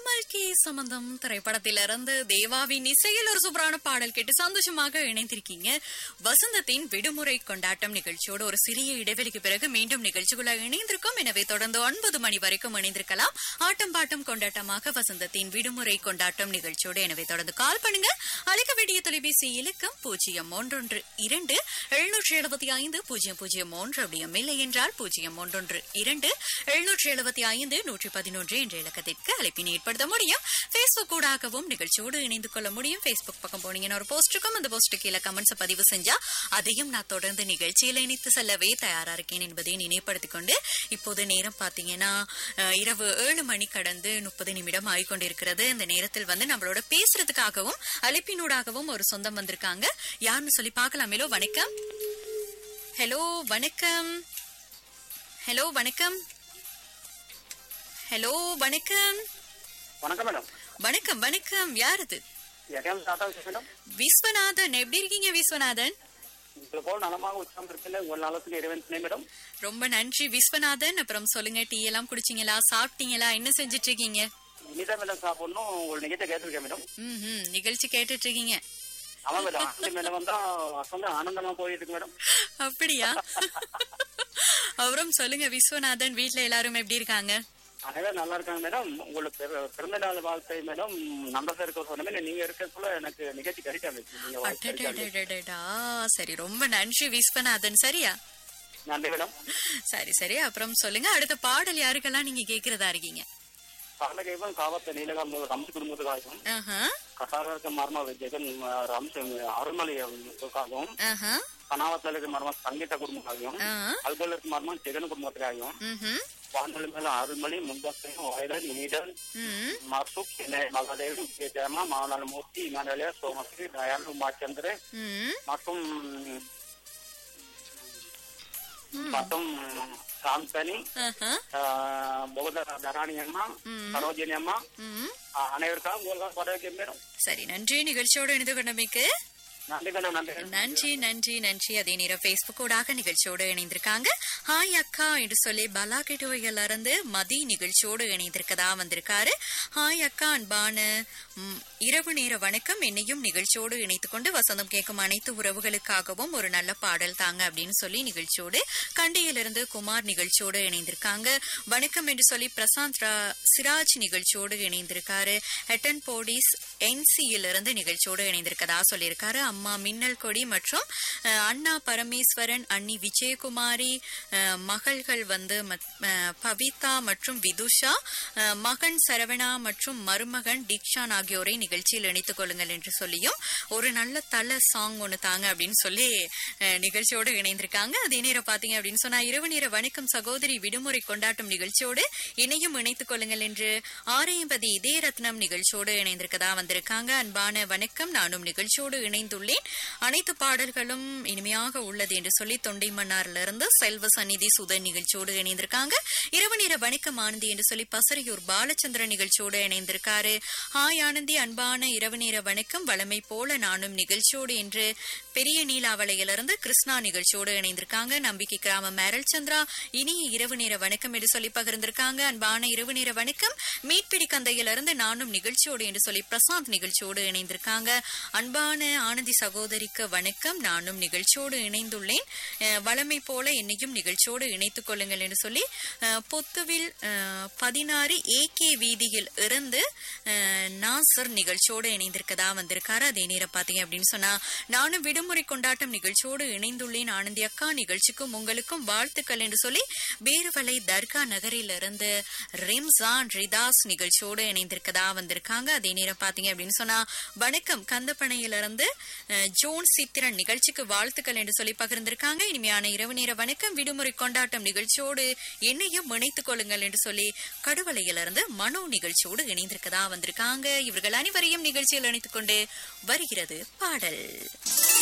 K சம்பந்தம் திரைப்படத்திலிருந்து தேவாவின் இசையில் ஒரு சூப்பரான பாடல் கேட்டு சந்தோஷமாக இணைந்திருக்கீங்க வசந்தத்தின் விடுமுறை கொண்டாட்டம் நிகழ்ச்சியோடு ஒரு சிறிய இடைவெளிக்கு பிறகு மீண்டும் நிகழ்ச்சிக்குள்ள இணைந்திருக்கும் எனவே தொடர்ந்து ஒன்பது மணி வரைக்கும் இணைந்திருக்கலாம் ஆட்டம் பாட்டம் கொண்டாட்டமாக வசந்தத்தின் விடுமுறை கொண்டாட்டம் நிகழ்ச்சியோடு எனவே தொடர்ந்து கால் பண்ணுங்க அழைக்க வேண்டிய தொலைபேசி இலக்கம் பூஜ்ஜியம் ஒன்றொன்று இரண்டு எழுநூற்றி எழுபத்தி ஐந்து பூஜ்ஜியம் பூஜ்ஜியம் ஒன்று அப்படியும் இல்லை என்றால் பூஜ்ஜியம் ஒன்றொன்று இரண்டு எழுநூற்றி எழுபத்தி ஐந்து நூற்றி பதினொன்று என்ற இலக்கத்திற்கு அழைப்பினை ஏற்படுத்த முடியும் பேஸ்புக் ஊடாகவும் நிகழ்ச்சியோடு இணைந்து கொள்ள முடியும் பேஸ்புக் பக்கம் போனீங்கன்னா ஒரு போஸ்ட் இருக்கும் அந்த போஸ்ட் கீழே கமெண்ட்ஸ் பதிவு செஞ்சா அதையும் நான் தொடர்ந்து நிகழ்ச்சியில இணைத்து செல்லவே தயாரா இருக்கேன் என்பதை நினைப்படுத்திக் கொண்டு இப்போது நேரம் பாத்தீங்கன்னா அஹ், இரவு ஏழு மணி கடந்து முப்பது நிமிடம் ஆகிக்கொண்டிருக்கிறது இந்த நேரத்தில் வந்து நம்மளோட பேசுறதுக்காகவும் அழைப்பினூடாகவும் ஒரு சொந்தம் வந்திருக்காங்க யாருன்னு சொல்லி பார்க்கலாம் ஹலோ வணக்கம் ஹலோ வணக்கம் ஹலோ வணக்கம் ஹலோ வணக்கம் வணக்கம் மேடம் வணக்கம் வணக்கம் யார் இது எகையால் டாடா விஷயம் மேடம் விஸ்வநாதன் எப்படி இருக்கீங்க விஸ்வநாதன் உங்களை போல் நலமாக உற்சாகம் இருக்கல உங்கள் நலத்துக்கு இறைவன் துணை மேடம் ரொம்ப நன்றி விஸ்வநாதன் அப்புறம் சொல்லுங்க டீ எல்லாம் குடிச்சீங்களா சாப்பிட்டீங்களா என்ன செஞ்சுட்டு இருக்கீங்க இனிதான் மேடம் சாப்பிடணும் உங்கள் நிகழ்ச்சியை கேட்டிருக்கேன் மேடம் ம் நிகழ்ச்சி கேட்டுட்டு இருக்கீங்க ஆமா மேடம் அந்த மேடம் வந்தா வந்து ஆனந்தமா போயிட்டு இருக்கு மேடம் அப்படியா அப்புறம் சொல்லுங்க விஸ்வநாதன் வீட்ல எல்லாரும் எப்படி இருக்காங்க அனைவரும் நல்லா இருக்காங்க மேடம் உங்களுக்கு பிற- பிறந்த நாள் வாழ்த்தை மேடம் நம்பர் இருக்க சொன்ன நீங்க இருக்கக்குள்ள எனக்கு நிகழ்ச்சி கிடைக்காது நீங்க வாழ்த்து கிடைக்காது. அடடடடடடா. சரி ரொம்ப நன்றி விஸ்வநாதன் சரியா நன்றி மேடம் சரி சரி அப்புறம் சொல்லுங்க அடுத்த பாடல் யாருக்கெல்லாம் நீங்க கேக்குறதா இருக்கீங்க காலகைவன் காவத்த நீலகாம் ரம்ச குடும்பத்துக்காகவும் ஆஹா கசார இருக்க மர்ம ஜெகன் ரம்ச அருள்மலைக்காகவும் ஆஹா கனாவத்தில் இருக்க மர்ம சங்கீத குடும்பத்துக்காகவும் ஆ அல்கோல் இருக்க மர்ம ஜெகன் குடும்பத்துக்காகவும் ம்ஹும். வானொலி மேல அருள்மொழி முன்பத்தையும் வைரல் நீடல் ம் மர்சுக் சென்னை மகாதேவ் ஜெயமா மாவனால மூர்த்தி இமாலயா சோமஸ்ரீ தயாள் உமாச்சந்திர ம் மற்றும் மற்றும் சாந்தனி ஆஹா போகத தராணி அம்மா ம். சரோஜினி அம்மா ம் ஆஹ், அனைவருக்காக உங்களுக்கு பதவிக்கு மேடம் சரி நன்றி நிகழ்ச்சியோடு இணைந்து கொண்டமைக்கு நன்றி மேடம் நன்றி நன்றி நன்றி நன்றி அதே நேரம் பேஸ்புக்கோடாக நிகழ்ச்சியோடு இணைந்திருக்காங்க ஹாய் அக்கா என்று சொல்லி பலாக்கெட்டுவையில இருந்து மதி நிகழ்ச்சியோடு இணைந்திருக்கதா வந்திருக்காரு ஹாய் அக்கா அன்பான ம், இரவு நேர வணக்கம் என்னையும் நிகழ்ச்சியோடு இணைத்துக் கொண்டு வசந்தம் கேட்கும் அனைத்து உறவுகளுக்காகவும் ஒரு நல்ல பாடல் தாங்க அப்படின்னு சொல்லி நிகழ்ச்சியோடு கண்டியிலிருந்து குமார் நிகழ்ச்சியோடு இணைந்திருக்காங்க வணக்கம் என்று சொல்லி பிரசாந்த் ரா- சிராஜ் நிகழ்ச்சியோடு இணைந்திருக்காரு ஹெட்டன் போடிஸ் என்சியில் இருந்து நிகழ்ச்சியோடு இணைந்திருக்கதா சொல்லியிருக்காரு அம்மா மின்னல் கொடி மற்றும் அஹ், அண்ணா பரமேஸ்வரன் அண்ணி விஜயகுமாரி அஹ், மகள்கள் வந்து மத்- அஹ், பவிதா மற்றும் விதுஷா அஹ், மகன் சரவணா மற்றும் மருமகன் தீக்ஷான் ஆகியோரை நிகழ்ச்சியில் இணைத்துக் கொள்ளுங்கள் என்று சொல்லியும் ஒரு நல்ல தல சாங் ஒன்னு தாங்க அப்படின்னு சொல்லி அஹ், நிகழ்ச்சியோடு இணைந்திருக்காங்க அதே நேரம் பாத்தீங்க அப்படின்னு சொன்னா இரவு நேர வணக்கம் சகோதரி விடுமுறை கொண்டாட்டம் நிகழ்ச்சியோடு இணையும் இணைத்துக் கொள்ளுங்கள் என்று ஆரையம்பதி இதே ரத்னம் நிகழ்ச்சியோடு இணைந்திருக்கதா வந்திருக்காங்க அன்பான வணக்கம் நானும் நிகழ்ச்சியோடு இணைந்துள்ளேன் அனைத்து பாடல்களும் இனிமையாக உள்ளது என்று சொல்லி தொண்டை மன்னார்ல இருந்து செல்வ சந்நிதி சுதன் நிகழ்ச்சியோடு இணைந்திருக்காங்க இரவு நேர வணக்கம் ஆனந்தி என்று சொல்லி பசறையூர் பாலச்சந்திரன் நிகழ்ச்சியோடு இணைந்திருக்காரு ஹாய் ஆனந்தி அன்பான இரவு நேர வணக்கம் வளமை போல நானும் நிகழ்ச்சியோடு என்று பெரிய நீலாவளையிலிருந்து கிருஷ்ணா நிகழ்ச்சியோடு இணைந்திருக்காங்க நம்பிக்கை கிராமம் மேரல் சந்திரா இனிய இரவு நேர வணக்கம் என்று சொல்லி பகிர்ந்திருக்காங்க அன்பான இரவு நேர வணக்கம் மீட்பிடி கந்தையிலிருந்து நானும் நிகழ்ச்சியோடு என்று சொல்லி பிரசாந்த் நிகழ்ச்சியோடு இணைந்திருக்காங்க அன்பான ஆனந்தி சகோதரிக்கு வணக்கம் நானும் நிகழ்ச்சியோடு இணைந்துள்ளேன் அஹ், வளமை போல என்னையும் நிகழ்ச்சியோடு இணைத்துக் கொள்ளுங்கள் என்று சொல்லி அஹ், பொத்துவில் அஹ், பதினாறு ஏகே வீதியில் இருந்து அஹ், நாசர் நிகழ்ச்சியோடு இணைந்திருக்கதா வந்திருக்காரு அதே நேரம் பாத்தீங்க அப்படின்னு சொன்னா நானும் விடுமுறை கொண்டாட்டம் நிகழ்ச்சியோடு இணைந்துள்ளேன் ஆனந்தி அக்கா நிகழ்ச்சிக்கும் உங்களுக்கும் வாழ்த்துக்கள் என்று சொல்லி பேருவலை தர்கா நகரிலிருந்து ரிம்சான் ரிதாஸ் நிகழ்ச்சியோடு இணைந்திருக்கதா வந்திருக்காங்க அதே நேரம் பாத்தீங்க அப்படின்னு சொன்னா வணக்கம் கந்தப்பனையிலிருந்து அஹ், ஜோன் சித்திரன் நிகழ்ச்சிக்கு வாழ்த்துக்கள் என்று சொல்லி பகிர்ந்திருக்காங்க இனிமையான இரவு நேர வணக்கம் விடுமுறை கொண்டாட்டம் நிகழ்ச்சியோடு என்னையும் இணைத்துக் கொள்ளுங்கள் என்று சொல்லி கடுவலையிலிருந்து மனோ நிகழ்ச்சியோடு இணைந்திருக்கதா வந்திருக்காங்க இவர்கள் அனைவரையும் நிகழ்ச்சியில் இணைத்துக் கொண்டு வருகிறது பாடல்